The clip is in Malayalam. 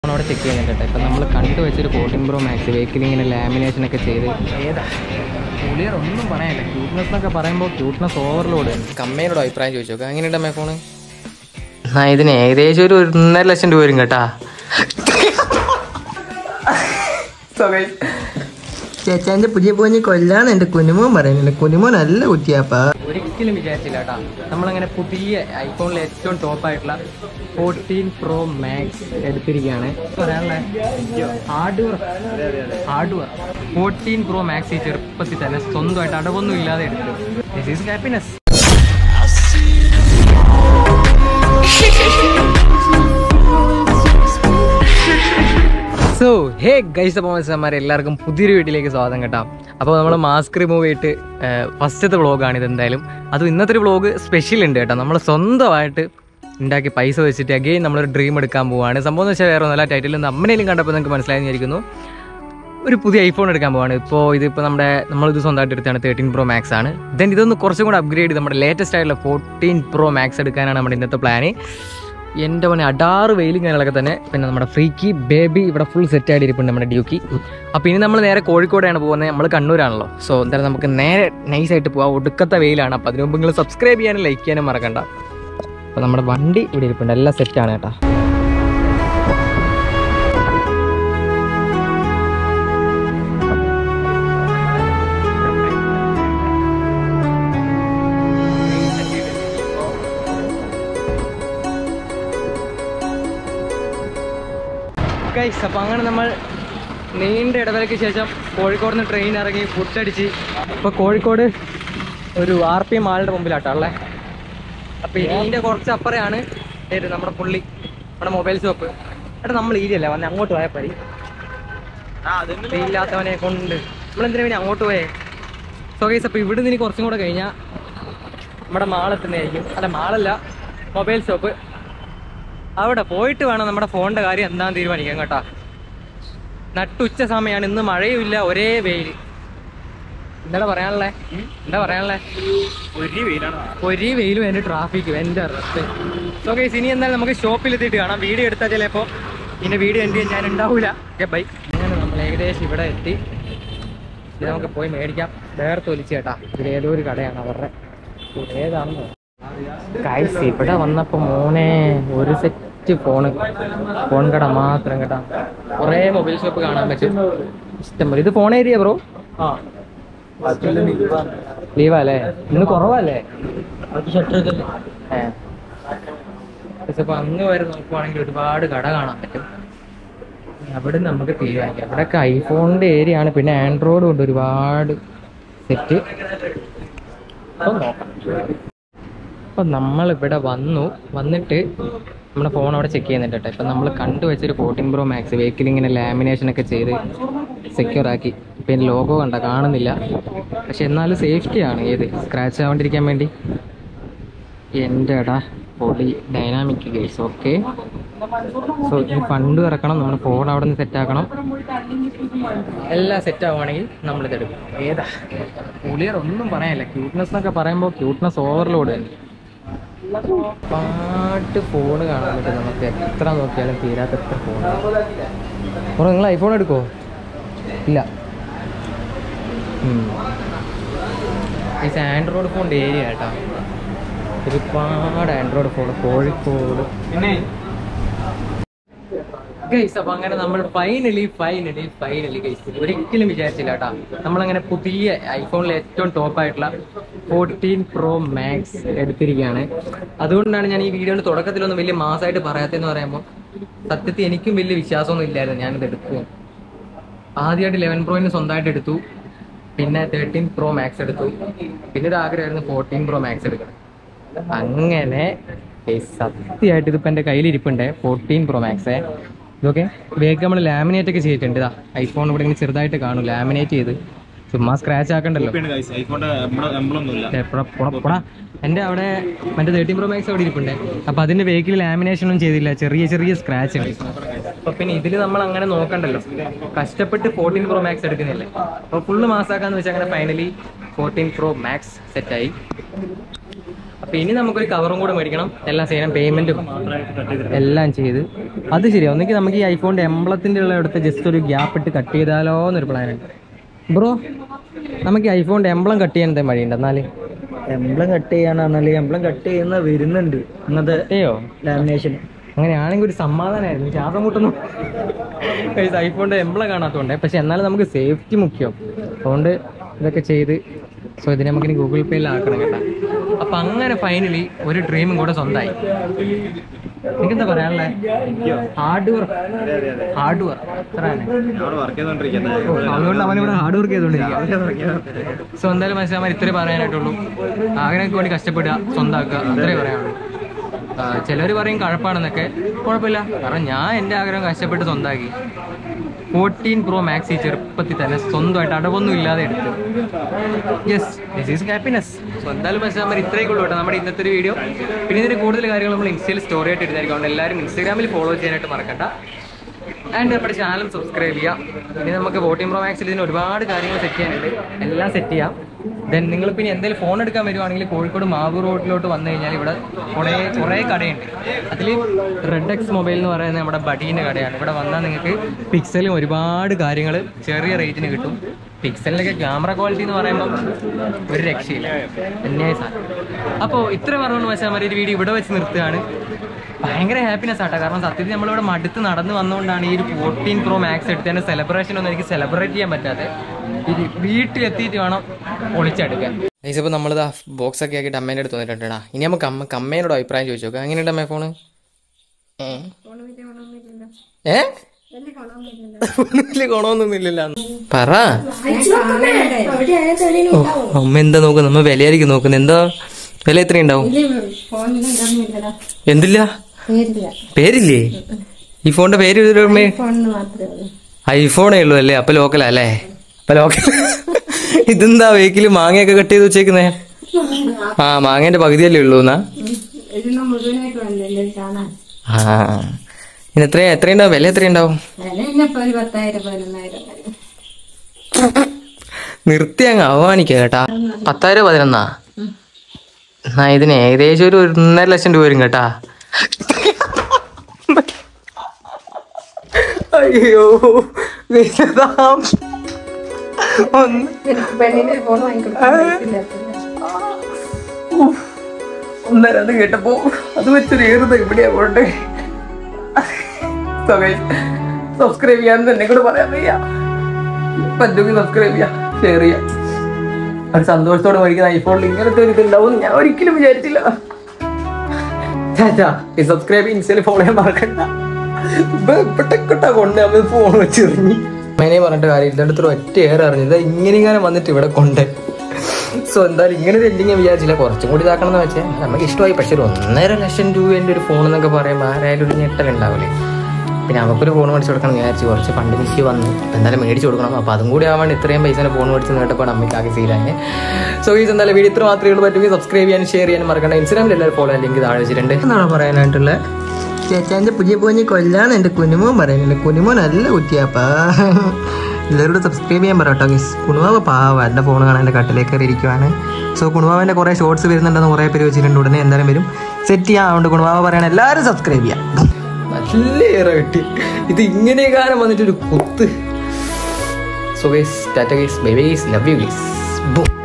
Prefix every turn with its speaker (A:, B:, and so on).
A: അവിടെ ചെക്ക് ചെയ്യുന്നുണ്ട് കേട്ടോ ഇപ്പം നമ്മൾ കണ്ടു വെച്ചൊരു ഫോർട്ടീൻ പ്രോ മാക്സ് വെഹിക്കിൽ ഇങ്ങനെ ലാമിനേഷൻ ഒക്കെ ചെയ്ത് ഏതാ പുളിയർ ഒന്നും പറയാനില്ല ക്യൂട്ട്നെസ് എന്നൊക്കെ പറയുമ്പോൾ ക്യൂട്ട്നെസ് ഓവർലോഡ് കമ്മേനോട് അഭിപ്രായം ചോദിച്ചോ എങ്ങനെയുണ്ട് അമ്മേ ഫോണ് ആ ഇതിന് ഏകദേശം ഒരു ഒന്നര ലക്ഷം രൂപ വരും കേട്ടാ
B: ചേച്ചാന്റെ പുതിയ പോഞ്ഞ് കൊല്ലാന്ന് എന്റെ കുനുമോൻ പറയുന്നുണ്ട് കുനുമോൻ നല്ല കുറ്റിയാപ്പാ
A: ഒരിക്കലും വിചാരിച്ചില്ല കേട്ടാ നമ്മളങ്ങനെ പുതിയ ഐഫോണിൽ ഏറ്റവും ടോപ്പ് ആയിട്ടുള്ള ഫോർട്ടീൻ പ്രോ മാക്സ് എടുത്തിരിക്കുകയാണ് hardware hardware fourteen pro max ഈ ചെറുപ്പത്തിൽ തന്നെ സ്വന്തമായിട്ട് അടവൊന്നും ഇല്ലാതെ എടുത്തു this is happiness so hey guys അപ്പോൾ എല്ലാവർക്കും പുതിയൊരു വീട്ടിലേക്ക് സ്വാഗതം കേട്ടോ അപ്പോൾ നമ്മൾ മാസ്ക് റിമൂവ് ചെയ്തിട്ട് ഫസ്റ്റത്തെ വ്ളോഗാണ് ഇത് എന്തായാലും അതും ഇന്നത്തെ ഒരു വ്ളോഗ് സ്പെഷ്യൽ ഉണ്ട് കേട്ടോ നമ്മൾ സ്വന്തമായിട്ട് ഉണ്ടാക്കി പൈസ വെച്ചിട്ട് അഗെയിൻ നമ്മളൊരു ഡ്രീം എടുക്കാൻ പോവാണ് സംഭവം എന്ന് വെച്ചാൽ വേറെ ഒന്നല്ല ടൈറ്റിൽ നിന്ന് അമ്മനേലും കണ്ടപ്പോൾ നിങ്ങൾക്ക് മനസ്സിലായിരിക്കുന്നു ഒരു പുതിയ ഐഫോൺ എടുക്കാൻ പോവാണ് ഇപ്പോൾ ഇതിപ്പോൾ നമ്മുടെ നമ്മളിത് സ്വന്തമായിട്ട് എടുത്താണ് തേർട്ടീൻ പ്രോ മാക്സ് ആണ് ദെൻ ഇതൊന്ന് കുറച്ചും കൂടെ അപ്ഗ്രേഡ് ചെയ്ത് നമ്മുടെ ലേറ്റസ്റ്റ് ആയിട്ടുള്ള ഫോർട്ടീൻ പ്രോ മാക്സ് എടുക്കാനാണ് നമ്മുടെ ഇന്നത്തെ പ്ലാന് എൻ്റെ മോനെ അടാറ് വെയിലും കാര്യങ്ങളൊക്കെ തന്നെ പിന്നെ നമ്മുടെ ഫ്രീക്കി ബേബി ഇവിടെ ഫുൾ സെറ്റ് ആയിട്ട് ഇരിപ്പുണ്ട് നമ്മുടെ ഡ്യൂക്കി അപ്പോൾ ഇനി നമ്മൾ നേരെ കോഴിക്കോടാണ് പോകുന്നത് നമ്മൾ കണ്ണൂരാണല്ലോ സോ എന്തായാലും നമുക്ക് നേരെ നൈസായിട്ട് പോകാം ഒടുക്കത്തെ വെയിലാണ് അപ്പോൾ അതിന് മുമ്പ് നിങ്ങൾ സബ്സ്ക്രൈബ് ചെയ്യാനും ലൈക്ക് ചെയ്യാനും മറക്കണ്ട അപ്പോൾ നമ്മുടെ വണ്ടി ഇവിടെ ഇരിപ്പുണ്ട് എല്ലാം സെറ്റാണ് കേട്ടോ ഗൈസ് അപ്പോൾ അങ്ങനെ നമ്മൾ നീണ്ട ഇടവേളയ്ക്ക് ശേഷം കോഴിക്കോട് നിന്ന് ട്രെയിൻ ഇറങ്ങി ഫുഡ് അടിച്ച് ഇപ്പോൾ കോഴിക്കോട് ഒരു ആർ പി എം ആളുടെ മുമ്പിലാട്ടോ ഉള്ളത് അപ്പോൾ ഇതിൻ്റെ കുറച്ച് അപ്പുറയാണ് ഏത് നമ്മുടെ പുള്ളി നമ്മുടെ മൊബൈൽ ഷോപ്പ് എടാ നമ്മൾ ഈരിയല്ല വന്ന് അങ്ങോട്ട് പോയാൽ പരി ഇല്ലാത്തവനെ കൊണ്ട് നമ്മളെന്തിനാ പിന്നെ അങ്ങോട്ട് പോയേ സോ ഗൈസ് അപ്പോൾ ഇവിടെ നിന്ന് കുറച്ചും കൂടെ കഴിഞ്ഞാൽ നമ്മുടെ മാളെത്തുന്നതായിരിക്കും അല്ല മാളല്ല മൊബൈൽ ഷോപ്പ് അവിടെ പോയിട്ട് വേണം നമ്മുടെ ഫോണിന്റെ കാര്യം എന്താന്ന് തീരുമാനിക്കാൻ കേട്ടാ നട്ടുച്ച സമയമാണ് ഇന്ന് മഴയുമില്ല ഒരേ വെയിൽ എന്താ പറയാനുള്ളേ എന്താ പറയാനുള്ളേ
C: ഒരു വെയിലാണ്
A: ഒരേ വെയിലും എൻ്റെ ട്രാഫിക്കും എൻ്റെ റെസ്റ്റ് സോ ഗൈസ് ഇനി എന്തായാലും നമുക്ക് ഷോപ്പിൽ എത്തിയിട്ട് കാണാം വീഡിയോ എടുത്താൽ ചിലപ്പോൾ പിന്നെ വീഡിയോ എൻ്റെ ഞാൻ ഉണ്ടാവില്ല ഓക്കെ ബൈ അങ്ങനെ നമ്മൾ ഏകദേശം ഇവിടെ എത്തി ഇത് നമുക്ക് പോയി മേടിക്കാം വേർത്ത് ഒലിച്ച് കേട്ടാ ഇതിൽ ഏതോ ഒരു കടയാണ് അവരുടെ ഇത് ഏതാണെന്നോ ഗൈസ് ഇവിടെ വന്നപ്പോ മോനെ ഒരു സെറ്റ് ഫോണ് ഫോൺ കട മാത്രം കേട്ടാ കുറേ മൊബൈൽ ഷോപ്പ് കാണാൻ പറ്റും ഇഷ്ടം പോലെ ഇത് ഫോൺ ഏരിയ ബ്രോ
C: ആ
A: ലീവാ അല്ലേ ഇന്ന് കുറവല്ലേ
B: അത് ഷട്ടർ
A: ഏ. പക്ഷെ ഇപ്പൊ അങ്ങ് വരെ നോക്കുവാണെങ്കിൽ ഒരുപാട് കട കാണാൻ പറ്റും അവിടെ നമുക്ക് തീരുമാനിക്കാം ഇവിടെയൊക്കെ ഐഫോണിന്റെ ഏരിയ ആണ് പിന്നെ ആൻഡ്രോയിഡും ഉണ്ട് ഒരുപാട് സെറ്റ് അപ്പം നോക്കാം അപ്പം നമ്മളിവിടെ വന്നു വന്നിട്ട് നമ്മുടെ ഫോൺ അവിടെ ചെക്ക് ചെയ്യുന്നുണ്ട് കേട്ടോ ഇപ്പം നമ്മൾ കണ്ടു വെച്ചൊരു ഫോർട്ടീൻ പ്രോ മാക്സ് വെഹിക്കിൽ ഇങ്ങനെ ലാമിനേഷൻ ഒക്കെ ചെയ്ത് സെക്യൂർ ആക്കി പിന്നെ ലോഗോ കണ്ട കാണുന്നില്ല പക്ഷെ എന്നാലും സേഫ്റ്റിയാണ് ഏത് സ്ക്രാച്ച് ആവാണ്ടിരിക്കാൻ വേണ്ടി എൻ്റെ എടാ പൊളി ഡൈനാമിക് ഗേസ് ഓക്കെ സോ ഈ ഫണ്ട് ഇറക്കണം നമ്മുടെ ഫോൺ അവിടെ നിന്ന് സെറ്റ് ആക്കണം എല്ലാം സെറ്റ് ആവുകയാണെങ്കിൽ നമ്മളിത് എടുക്കും ഏതാ പുളിയർ ഒന്നും പറയാനില്ല ക്യൂട്ട്നെസ് എന്നൊക്കെ പറയുമ്പോൾ ക്യൂട്ട്നെസ് ഓവർലോഡ് തന്നെ പാട്ട് ഫോണ് കാണാൻ പറ്റും നമുക്ക് എത്ര നോക്കിയാലും തീരാത്ത എത്ര ഫോൺ അപ്പോൾ നിങ്ങൾ ഐഫോൺ എടുക്കുമോ ഇല്ല ഈ ആൻഡ്രോയിഡ് ഫോണിൻ്റെ ഏരിയ കേട്ടോ ഒരുപാട് ആൻഡ്രോയിഡ് ഫോൺ കോഴിക്കോട്
C: പിന്നെ
A: ഗൈസ് അപ്പൊ അങ്ങനെ നമ്മൾ ഫൈനലി ഫൈനലി ഫൈനലി ഗൈസ് ഒരിക്കലും വിചാരിച്ചില്ല കേട്ടാ നമ്മളങ്ങനെ പുതിയ ഐഫോണിലെ ഏറ്റവും ടോപ്പ് ആയിട്ടുള്ള ഫോർട്ടീൻ പ്രോ മാക്സ് എടുത്തിരിക്കുകയാണ് അതുകൊണ്ടാണ് ഞാൻ ഈ വീഡിയോയുടെ തുടക്കത്തിലൊന്നും വലിയ മാസമായിട്ട് പറയാത്തതെന്ന് പറയുമ്പോൾ സത്യത്തിൽ എനിക്കും വലിയ വിശ്വാസമൊന്നും ഇല്ലായിരുന്നു ഞാനിത് എടുക്കും ആദ്യമായിട്ട് ലെവൻ പ്രോയിന് സ്വന്തമായിട്ട് എടുത്തു പിന്നെ തേർട്ടീൻ പ്രോ മാക്സ് എടുത്തു പിന്നെ ഒരു ആഗ്രഹമായിരുന്നു ഫോർട്ടീൻ പ്രോ മാക്സ് എടുക്കണം അങ്ങനെ സത്യമായിട്ട് ഇതിപ്പോൾ എൻ്റെ കയ്യിലിരിപ്പുണ്ട് ഫോർട്ടീൻ പ്രോ മാക്സേ ഇതൊക്കെ വേഗം നമ്മൾ ലാമിനേറ്റ് ഒക്കെ ചെയ്തിട്ടുണ്ട് ഇതാ ഐഫോൺ ഇവിടെ ഇങ്ങനെ ചെറുതായിട്ട് കാണും ലാമിനേറ്റ് ചെയ്ത് ചുമ്മാ സ്ക്രാച്ച് ആക്കണ്ടല്ലോ
C: ഐഫോണിന്റെ എംബ്ലൊന്നുമില്ല
A: ഏ, പൊടാ, പൊടാ, പൊടാ. എൻ്റെ അവിടെ മറ്റേ തേർട്ടീൻ പ്രോ മാക്സ് അവിടെ ഇരിപ്പുണ്ട് അപ്പൊ അതിന്റെ വേക്കിൽ ലാമിനേഷൻ ഒന്നും ചെയ്തില്ല ചെറിയ ചെറിയ സ്ക്രാച്ച് ഉണ്ട് അപ്പൊ പിന്നെ ഇതിൽ നമ്മൾ അങ്ങനെ നോക്കണ്ടല്ലോ കഷ്ടപ്പെട്ട് ഫോർട്ടീൻ പ്രോ മാക്സ് എടുക്കുന്നില്ലേ അപ്പൊ ഫുള്ള് മാസാക്കാന്ന് വെച്ചാൽ അങ്ങനെ ഫൈനലി ഫോർട്ടീൻ പ്രോ മാക്സ് സെറ്റായി അപ്പൊ ഇനി നമുക്കൊരു കവറും കൂടെ മേടിക്കണം എല്ലാം ചെയ്യണം പേയ്മെന്റും എല്ലാം ചെയ്ത് അത് ശരി ഒന്നെങ്കിൽ നമുക്ക് ഈ ഐഫോണിന്റെ എംബ്ലത്തിന്റെ ഉള്ള അടുത്ത് ജസ്റ്റ് ഒരു ഗ്യാപ്പ് ഇട്ട് കട്ട് ചെയ്താലോ എന്നൊരു പ്ലാൻ ഉണ്ട് ബ്രോ നമുക്ക് ഈ ഐഫോണിന്റെ എംബ്ലം കട്ട് ചെയ്യാൻ എന്തെങ്കിലും വഴിയുണ്ട് എന്നാല്
B: എംബ്ലം കട്ട് ചെയ്യാനാണെന്നല്ലേ എംബ്ലം കട്ട് ചെയ്യുന്ന വരുന്നുണ്ട് ഇന്നത്തെ
A: ഏയോ
B: ലാമിനേഷൻ
A: അങ്ങനെയാണെങ്കിൽ ഒരു സമാധാനമായിരുന്നു ശ്വാസം മുട്ടുന്നു ഐഫോണിന്റെ എംബ്ലം കാണാത്തതുകൊണ്ട് പക്ഷെ എന്നാലും നമുക്ക് സേഫ്റ്റി മുഖ്യം അതുകൊണ്ട് ഇതൊക്കെ ചെയ്ത് സോ ഇതിനെ നമുക്ക് ഇനി ഗൂഗിൾ പേയിൽ ആക്കണം കേട്ടോ അപ്പൊ അങ്ങനെ ഫൈനലി ഒരു ഡ്രീമും കൂടെ സ്വന്തമായി എനിക്കെന്താ പറയാനുള്ളേ ഹാർഡ് വർക്ക് ഹാർഡ് വർക്ക് അത്ര തന്നെ
C: അവിടെ വർക്ക് ചെയ്തോണ്ടിരിക്കുന്നത്
A: ഓ, അതുകൊണ്ട് അവനിവിടെ ഹാർഡ് വർക്ക് ചെയ്തോണ്ടിരിക്കുക സോ എന്തായാലും മനസ്സിലാൻ ഇത്രേ പറയാനായിട്ടുള്ളൂ ആഗ്രഹങ്ങൾക്ക് വേണ്ടി കഷ്ടപ്പെടുക സ്വന്തമാക്കുക അത്രേ പറയാനുള്ളൂ ചിലർ പറയും കഴപ്പാണെന്നൊക്കെ കുഴപ്പമില്ല കാരണം ഞാൻ എൻ്റെ ആഗ്രഹം കഷ്ടപ്പെട്ട് സ്വന്തമാക്കി ഫോർട്ടീൻ പ്രോ മാക്സ് ഈ ചെറുപ്പത്തിൽ തന്നെ സ്വന്തമായിട്ട് അടവൊന്നും ഇല്ലാതെ എടുത്തു yes this is happiness so എന്തായാലും മനസ്സിലാൻ ഇത്രയൊക്കെ ഉള്ളൂ കേട്ടോ നമ്മുടെ ഇന്നത്തെ ഒരു വീഡിയോ പിന്നെ ഇതിന് കൂടുതൽ കാര്യങ്ങൾ നമ്മൾ ഇൻസ്റ്റയിൽ സ്റ്റോറി ആയിട്ട് ഇടുന്നതായിരിക്കും അതുകൊണ്ട് എല്ലാവരും ഇൻസ്റ്റാഗ്രാമിൽ ഫോളോ ചെയ്യാനായിട്ട് മറക്കണ്ട ആൻഡ് നമ്മുടെ ചാനൽ സബ്സ്ക്രൈബ് ചെയ്യാം ഇനി നമുക്ക് വോട്ടിംഗ് പ്രോ മാക്സിൽ ഇതിന് ഒരുപാട് കാര്യങ്ങൾ സെറ്റ് ചെയ്യാനുണ്ട് എല്ലാം സെറ്റ് ചെയ്യാം ദെൻ നിങ്ങൾ പിന്നെ എന്തെങ്കിലും ഫോൺ എടുക്കാൻ വരുവാണെങ്കിൽ കോഴിക്കോട് മാവൂർ റോഡിലോട്ട് വന്നു കഴിഞ്ഞാൽ ഇവിടെ കുറേ കുറേ കടയുണ്ട് അതിൽ റെഡ് എക്സ് മൊബൈൽ എന്ന് പറയുന്നത് നമ്മുടെ ബഡീൻ്റെ കടയാണ് ഇവിടെ വന്നാൽ നിങ്ങൾക്ക് പിക്സലും ഒരുപാട് കാര്യങ്ങൾ ചെറിയ റേറ്റിന് കിട്ടും പിക്സലിലൊക്കെ ക്യാമറ ക്വാളിറ്റി എന്ന് പറയുമ്പോൾ ഒരു രക്ഷയില്ല അന്യായ സാധനം അപ്പോൾ ഇത്ര പറഞ്ഞു വെച്ചാൽ മതി ഒരു വീഡിയോ ഇവിടെ വെച്ച് നിർത്തുകയാണ് ഭയങ്കര ഹാപ്പിനെസ് ആട്ടോ കാരണം സത്യത്തിൽ നമ്മളിവിടെ മടുത്ത് നടന്നു വന്നുകൊണ്ടാണ് ഈ ഒരു ഫോർട്ടീൻ പ്രോ മാക്സ് എടുത്തതിന്റെ സെലിബ്രേഷൻ ഒന്നും എനിക്ക് സെലിബ്രേറ്റ് ചെയ്യാൻ പറ്റാതെ ഇത് വീട്ടിലെത്തിയിട്ട് വേണം പൊളിച്ചെടുക്കാൻ ഇപ്പോൾ നമ്മളിത് ബോക്സ് ഒക്കെ ആക്കിയിട്ട് അമ്മേൻ്റെ അടുത്ത് വന്നിട്ടുണ്ടാ ഇനി നമുക്ക് അമ്മ അമ്മേനോട് അഭിപ്രായം ചോദിച്ചു നോക്കാം എങ്ങനെയുണ്ട് അമ്മേ ഫോണ് ഏ വലിയ ഗുണമൊന്നുമില്ലല്ലോ പറ ഓ, അമ്മ എന്താ നോക്കുന്നത് നമ്മ വിലയായിരിക്കും നോക്കുന്നത് എന്താ വില എത്രയുണ്ടാവും എന്തില്ല പേരില്ലേ ഈ ഫോണിന്റെ പേര് ഇതിലൊരുമേ ഐഫോണേ ഉള്ളൂ അല്ലേ അപ്പൊ ലോക്കലാ അല്ലേ അപ്പൊ ലോക്കൽ ഇതെന്താ വേക്കില് മാങ്ങയൊക്കെ കട്ട് ചെയ്ത് വെച്ചേക്കുന്നേ ആ മാങ്ങേന്റെ പകുതിയല്ലേ ഉള്ളൂ എന്നാ
D: ഇതിന് മുഴുവനായിട്ട് വന്നില്ലേ കാണാൻ
A: ആ ഇനി എത്ര എത്രയുണ്ടാവും വില എത്രയുണ്ടാവും
D: വില ഇന്നിപ്പോ ഒരു പത്തായിരം പതിനൊന്നായിരം വരും
A: നിർത്തി അങ്ങ് അവമാനിക്കുക കേട്ടാ പത്തായിരം പതിനൊന്നാ എന്നാ ഇതിന് ഏകദേശം ഒരു ഒന്നര ലക്ഷം രൂപ വരും കേട്ടാ അയ്യോ വലുതാം. ഒന്ന്
D: എനിക്ക് പെണ്ണിന്റെ ഫോൺ വാങ്ങിക്കൊടുക്കാൻ
A: ഒന്നര അത് കേട്ടപ്പോ അത് വെച്ചൊരു ഏറുന്നത് എവിടെയാ പോട്ടെ സബ്സ്ക്രൈബ് ചെയ്യാൻ തന്നെ കൂടെ പറയാൻ വയ്യ പറ്റുമെങ്കിൽ സബ്സ്ക്രൈബ് ചെയ്യാം ഷെയർ ചെയ്യാം ഒരു സന്തോഷത്തോടെ മേടിക്കുന്ന ഐഫോണിൽ ഇങ്ങനത്തെ ഒരു ഇതുണ്ടാവും ഞാൻ ഒരിക്കലും വിചാരിച്ചില്ല ചാച്ചാ ഈ സബ്സ്ക്രൈബ് ഇൻസ്റ്റയിൽ ഫോളോ ചെയ്യാൻ മറക്കണ്ട പെട്ടക്കെട്ടാ കൊണ്ട് നമ്മൾ ഫോൺ വെച്ചെറിഞ്ഞു അമ്മേനെ പറഞ്ഞിട്ട് കാര്യം ഇതിൻ്റെ അടുത്തൊരു ഒറ്റ ഏറെ അറിഞ്ഞു ഇതാ ഇങ്ങനെ ഇങ്ങനെ വന്നിട്ട് ഇവിടെ കൊണ്ട് സോ എന്തായാലും ഇങ്ങനെ ഒരു എൻഡിങ് വിചാരിച്ചില്ല കുറച്ചും കൂടി ഇതാക്കണം എന്ന് വെച്ചാൽ നമുക്ക് ഇഷ്ടമായി പക്ഷെ ഒരു ഒന്നര ലക്ഷം രൂപേൻ്റെ ഒരു ഫോൺ എന്നൊക്കെ പറയുമ്പോൾ ആരായാലും ഒരു ഞെട്ടലുണ്ടാവില്ലേ പിന്നെ അവൾക്കൊരു ഫോൺ മേടിച്ച് കൊടുക്കണം എന്ന് വിചാരിച്ചു കുറച്ച് ഫണ്ട് മിസ് വന്നു ഇപ്പം എന്തായാലും മേടിച്ച് കൊടുക്കണം അപ്പോൾ അതും കൂടി ആവാണ്ട് ഇത്രയും പൈസ ഫോൺ മേടിച്ച് കേട്ടപ്പോൾ അമ്മയ്ക്ക് ആകെ സീലായി സോ ഈ എന്തായാലും വീഡിയോ ഇത്ര മാത്രമേ ഉള്ളൂ പറ്റുമെങ്കിൽ സബ്സ്ക്രൈബ് ചെയ്യാനും ഷെയർ ചെയ്യാനും മറക്കണ്ട ഇൻസ്റ്റാഗ്രാമിൽ എല്ലാവരും ഫോളോ ലിങ്ക് താഴെ വെച്ചിട്ടുണ്ട്
B: എന്നാണ് പറയാനായിട്ടുള്ളത് ചേച്ചാൻ്റെ പുതിയ പോഞ്ഞ് കൊല്ലാന്ന് എൻ്റെ കുനുമോൻ പറയുന്നുണ്ട് കുനുമോൻ നല്ല കുറ്റിയാപ്പാ എല്ലാവരോടും സബ്സ്ക്രൈബ് ചെയ്യാൻ പറ കേട്ടോ ഗീസ് കുണുവാവ പാവ എൻ്റെ ഫോൺ കാണാൻ എൻ്റെ കട്ടിലേക്ക് കയറി ഇരിക്കുവാണ് സോ കുണുവാവിൻ്റെ കുറേ ഷോർട്സ് വരുന്നുണ്ടെന്ന് കുറേ പേര് വെച്ചിട്ടുണ്ട് ഉടനെ എന്തായാലും വരും സെറ്റ് ചെയ്യാം അതുകൊണ്ട് കുണുവാവ പറയണ എല്ലാവരും സബ്സ്ക്രൈബ് ചെയ്യാം
A: നല്ല ഏറെ കിട്ടി ഇത് ഇങ്ങനെ കാലം വന്നിട്ടൊരു കുത്ത് so guys tata guys bye bye guys love you guys boom